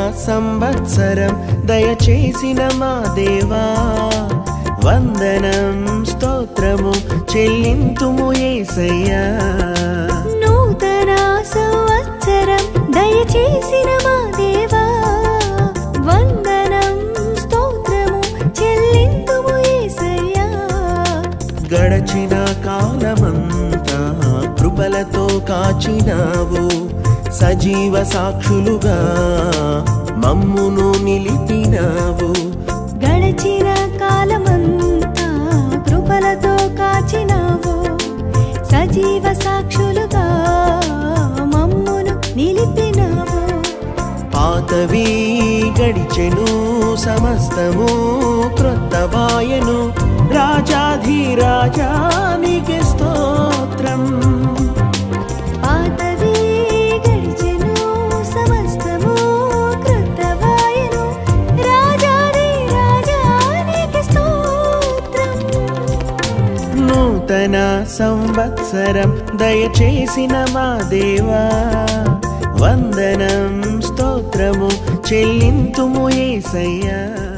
సంవత్సరం దయచేసిన మా దేవా వందనం స్తోత్రము చెల్లింతుము ఏసయ్యా నూతన సంవత్సరం దయచేసిన మా దేవా వందనం స్తోత్రము చెల్లింతుము యేసయ్యా గడచిన కాలమంతా కృపలతో కాచినావు సజీవ సాక్షులుగా మమ్మును నిలిపినావు గడచిన కాలమంతా కృపలతో కాచినావు సజీవ సాక్షులుగా మమ్మును నిలిపినావు పాతవి గడిచెను సమస్తము క్రొత్తవాయను రాజాధిరాజానికి స్తోత్రం పాతవి గడిచెను సమస్తము కృతవాయను రాజాది రాజానికి స్తోత్రం నూతన సంవత్సరం దయచేసిన మా దేవా వందనం స్తోత్రము చెల్లింతుము ఏసయ్యా